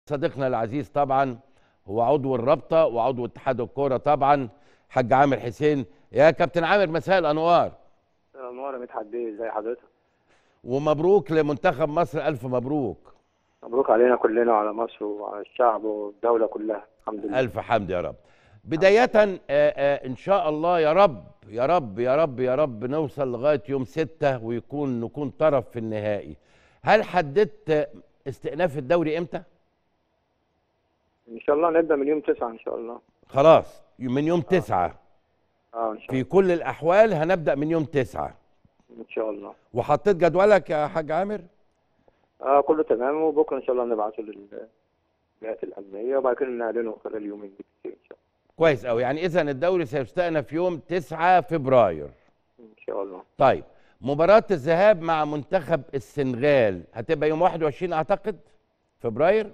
صديقنا العزيز طبعا هو عضو الرابطه وعضو اتحاد الكوره طبعا حاج عامر حسين يا كابتن عامر مساء الانوار انوار مدحت بيه ازي حضرتك ومبروك لمنتخب مصر الف مبروك مبروك علينا كلنا وعلى مصر وعلى الشعب والدوله كلها الحمد لله الف حمد يا رب بدايه آه، آه، ان شاء الله يا رب يا رب يا رب يا رب نوصل لغايه يوم ستة ويكون نكون طرف في النهائي هل حددت آه، استئناف الدوري امتى ان شاء الله نبدا من يوم 9 ان شاء الله خلاص من يوم تسعة اه ان شاء في الله كل الاحوال هنبدا من يوم تسعة ان شاء الله وحطيت جدولك يا حاج عامر اه كله تمام وبكره ان شاء الله نبعته للجهات الامنيه وبعد كده نعلنه خلال يومين بالكتير ان شاء كويس قوي يعني اذا الدوري سيستأنف يوم 9 فبراير الله ان شاء الله طيب مباراة الذهاب مع منتخب السنغال هتبقى يوم 21 اعتقد فبراير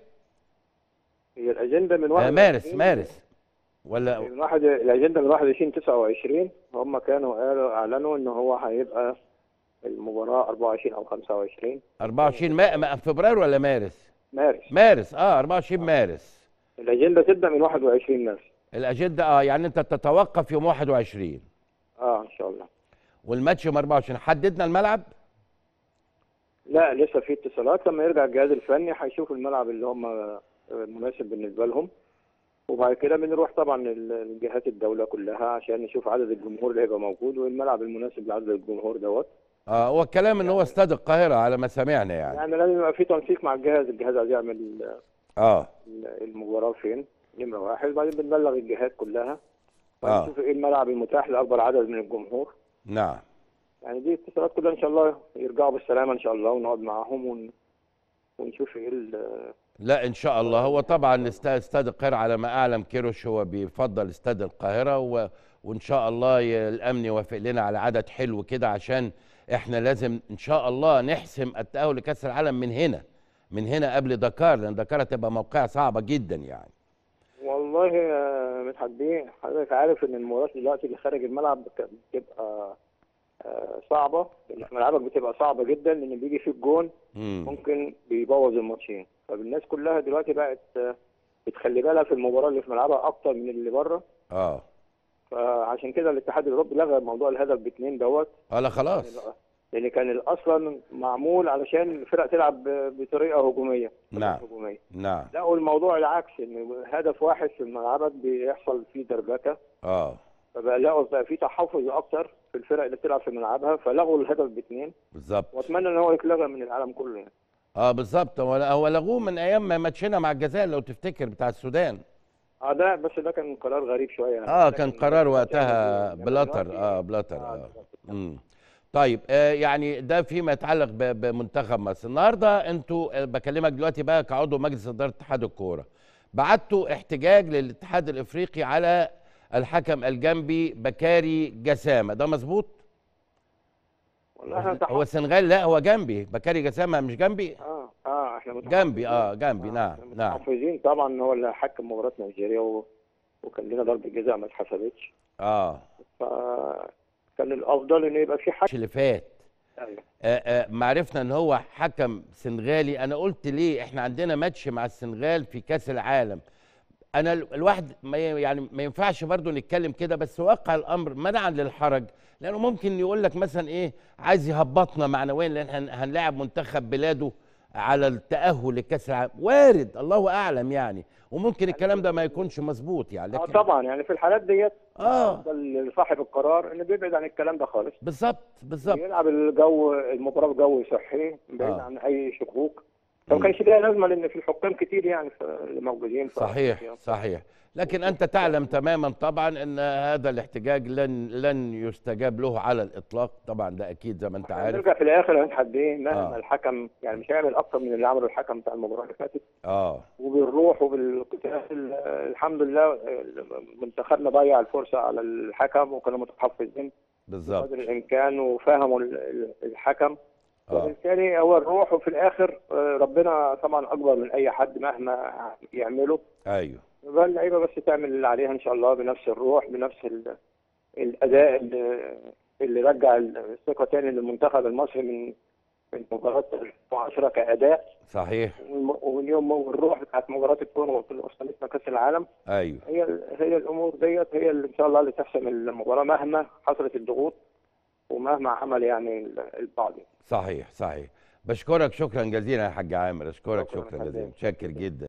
هي الاجنده من آه 21 مارس مارس ولا من واحد الاجنده من 21 29 هم كانوا قالوا اعلنوا ان هو هيبقى المباراه 24 او 25 24 ما ما- فبراير ولا مارس مارس مارس اه 24 مارس الاجنده تبدا من 21 مارس الاجنده اه يعني انت تتوقف يوم 21 اه ان شاء الله والماتش يوم 24 حددنا الملعب لا لسه في اتصالات لما يرجع الجهاز الفني هيشوف الملعب اللي هم مناسب بالنسبه لهم وبعد كده بنروح طبعا ال- لجهات الدوله كلها عشان نشوف عدد الجمهور اللي هيبقى موجود والملعب المناسب لعدد الجمهور دوت اه هو الكلام ان هو استاد القاهره على ما سمعنا يعني يعني لازم يبقى في تنسيق مع الجهاز الجهاز عايز يعمل ال- اه ال- المباراه فين نمره واحد وبعدين بنبلغ الجهات كلها آه. ونشوف ايه الملعب المتاح لاكبر عدد من الجمهور نعم يعني دي اتصالات كلها ان شاء الله يرجعوا بالسلامه ان شاء الله ونقعد معاهم ون... ونشوف ايه ال- لا ان شاء الله هو طبعا است- استاد القاهره على ما اعلم كيروش هو بيفضل استاد القاهره و... وان شاء الله ي- الامن يوافق لنا على عدد حلو كده عشان احنا لازم ان شاء الله نحسم التاهل لكاس العالم من هنا من هنا قبل دكار لان دكار هتبقى موقعه صعبه جدا يعني والله يا مدحت بيه حضرتك عارف ان المباريات دلوقتي اللي خارج الملعب بت- بتبقى آه، صعبه اللي في ملعبك بتبقى صعبه جدا لان بيجي فيك جون امم ممكن بيبوظ الماتشين فالناس كلها دلوقتي بقت آه، بتخلي بالها في المباراه اللي في ملعبها اكتر من اللي بره اه فعشان كده الاتحاد الاوروبي لغى موضوع الهدف باثنين دوت اه لا خلاص لان كان اصلا معمول علشان الفرق تلعب ب- بطريقه هجوميه نعم. هجوميه نعم لقوا الموضوع العكس ان هدف واحد في ملعبك بيحصل فيه دربكه اه فبقى لقوا بقى في تحفظ اكتر في الفرق اللي بتلعب في ملعبها فلغوا الهدف باثنين بالظبط واتمنى ان هو يتلغى من العالم كله يعني اه بالظبط هو هو لغوه من ايام ما ماتشنا مع الجزائر لو تفتكر بتاع السودان اه ده بس ده كان قرار غريب شويه يعني اه لكن كان قرار عشان- وقتها إنما بلاتر دلوقتي- اه بلاتر آه، اه امم طيب آه يعني ده فيما يتعلق ب- بمنتخب مصر النهارده انتوا آه، بكلمك دلوقتي بقى كعضو مجلس اداره اتحاد الكوره بعتوا احتجاج للاتحاد الافريقي على الحكم الجنبي بكاري جسامه ده مظبوط والله احنا هو تحفظ السنغال لا هو جنبي بكاري جسامه مش جنبي اه اه احنا متحفظين. جنبي اه جنبي نعم نعم متحفظين طبعا ان هو اللي حكم مباراه نيجيريا و... وكان لنا ضربه جزاء ما اتحسبتش اه فكان الافضل ان يبقى في حكم الماتش اللي فات أيوة. آه، آه، ما عرفنا ان هو حكم سنغالي انا قلت ليه احنا عندنا ماتش مع السنغال في كاس العالم انا ال- الواحد ما ي- يعني ما ينفعش برضو نتكلم كده بس واقع الامر منعا للحرج لانه ممكن يقول لك مثلا ايه عايز يهبطنا معنويا لان هن- هنلاعب منتخب بلاده على التاهل لكاس العالم وارد الله اعلم يعني وممكن الكلام ده ما يكونش مظبوط يعني اه لكن طبعا يعني في الحالات ديت اه افضل لصاحب القرار انه بيبعد عن الكلام ده خالص بالظبط بالظبط يلعب الجو المباراه بجو صحي بعيد آه. عن اي شكوك مم. فما كانش ليها لازمه لان في الحكام كتير يعني ف- اللي موجودين في صحيح أفريقيا. صحيح لكن انت تعلم تماما طبعا ان هذا الاحتجاج لن لن يستجاب له على الاطلاق طبعا ده اكيد زي ما انت عارف نرجع في الاخر يا مدحت بيه مهما آه. الحكم يعني مش هيعمل اكتر من اللي عمله الحكم بتاع المباراه اللي فاتت اه وبالروح وبالقتال آه، الحمد لله آه، منتخبنا ضيع الفرصه على الحكم وكانوا متحفظين بالظبط قدر الامكان وفهموا ال- ال- الحكم اه وبالتالي هو الروح وفي الاخر آه، ربنا طبعا اكبر من اي حد مهما يعمله ايوه يبقى اللعيبه بس تعمل اللي عليها ان شاء الله بنفس الروح بنفس ال- الاداء اللي, اللي رجع الثقه تاني للمنتخب المصري من من مباراه 2010 كاداء صحيح والم- واليوم والروح بتاعت مباراه الكوره اللي وصلتنا كاس العالم ايوه هي هي الامور ديت هي اللي ان شاء الله اللي تحسم المباراه مهما حصلت الضغوط ومهما عمل يعني البعض صحيح صحيح بشكرك شكرا جزيلا يا حاج عامر اشكرك شكراً شكرا يا جزيلا فندم. متشكر جدا